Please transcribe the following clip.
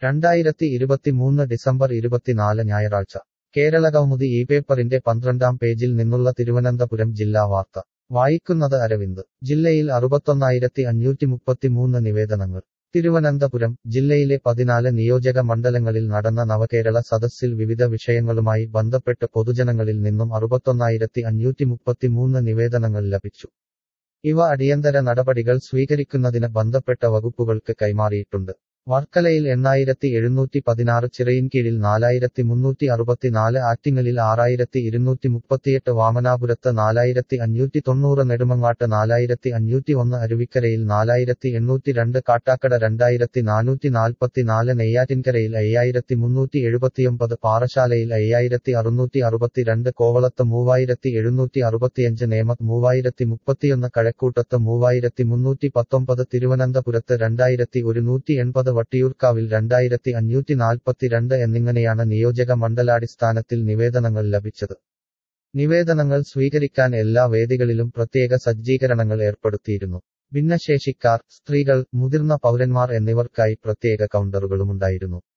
രണ്ടായിരത്തി ഇരുപത്തിമൂന്ന് ഡിസംബർ ഇരുപത്തിനാല് ഞായറാഴ്ച കേരള കൗമുദി ഈ പേപ്പറിന്റെ പന്ത്രണ്ടാം പേജിൽ നിന്നുള്ള തിരുവനന്തപുരം ജില്ലാ വാർത്ത വായിക്കുന്നത് അരവിന്ദ് ജില്ലയിൽ അറുപത്തൊന്നായിരത്തി അഞ്ഞൂറ്റി മുപ്പത്തിമൂന്ന് നിവേദനങ്ങൾ തിരുവനന്തപുരം ജില്ലയിലെ പതിനാല് നിയോജക മണ്ഡലങ്ങളിൽ നടന്ന നവകേരള സദസ്സിൽ വിവിധ വിഷയങ്ങളുമായി ബന്ധപ്പെട്ട് പൊതുജനങ്ങളിൽ നിന്നും അറുപത്തൊന്നായിരത്തി അഞ്ഞൂറ്റി മുപ്പത്തിമൂന്ന് നിവേദനങ്ങൾ ലഭിച്ചു ഇവ അടിയന്തര നടപടികൾ സ്വീകരിക്കുന്നതിന് ബന്ധപ്പെട്ട വകുപ്പുകൾക്ക് കൈമാറിയിട്ടുണ്ട് വർക്കലയിൽ എണ്ണായിരത്തി എഴുന്നൂറ്റി പതിനാറ് ചിറയിൻകീഴിൽ നാലായിരത്തി മുന്നൂറ്റി അറുപത്തിനാല് ആറ്റിങ്ങലിൽ ആറായിരത്തി ഇരുന്നൂറ്റി മുപ്പത്തിയെട്ട് വാമനാപുരത്ത് നാലായിരത്തി അഞ്ഞൂറ്റി തൊണ്ണൂറ് നെടുമങ്ങാട്ട് നാലായിരത്തി അഞ്ഞൂറ്റി ഒന്ന് അരുവിക്കരയിൽ നാലായിരത്തി എണ്ണൂറ്റി രണ്ട് കാട്ടാക്കട രണ്ടായിരത്തി നാനൂറ്റി നാൽപ്പത്തിനാല് നെയ്യാറ്റിൻകരയിൽ അയ്യായിരത്തി മുന്നൂറ്റി എഴുപത്തിയൊമ്പത് പാറശാലയിൽ അയ്യായിരത്തി അറുന്നൂറ്റി അറുപത്തിരണ്ട് കോവളത്ത് മൂവായിരത്തി എഴുന്നൂറ്റി അറുപത്തിയഞ്ച് നേമത്ത് മൂവായിരത്തി മുപ്പത്തിയൊന്ന് കഴക്കൂട്ടത്ത് മൂവായിരത്തി മുന്നൂറ്റി പത്തൊമ്പത് തിരുവനന്തപുരത്ത് രണ്ടായിരത്തി ഒരുന്നൂറ്റി എൺപത് വട്ടിയൂർക്കാവിൽ രണ്ടായിരത്തി അഞ്ഞൂറ്റി നാൽപ്പത്തിരണ്ട് എന്നിങ്ങനെയാണ് നിയോജക മണ്ഡലാടിസ്ഥാനത്തിൽ നിവേദനങ്ങൾ ലഭിച്ചത് നിവേദനങ്ങൾ സ്വീകരിക്കാൻ എല്ലാ വേദികളിലും പ്രത്യേക സജ്ജീകരണങ്ങൾ ഏർപ്പെടുത്തിയിരുന്നു ഭിന്നശേഷിക്കാർ സ്ത്രീകൾ മുതിർന്ന പൗരന്മാർ എന്നിവർക്കായി പ്രത്യേക കൗണ്ടറുകളുമുണ്ടായിരുന്നു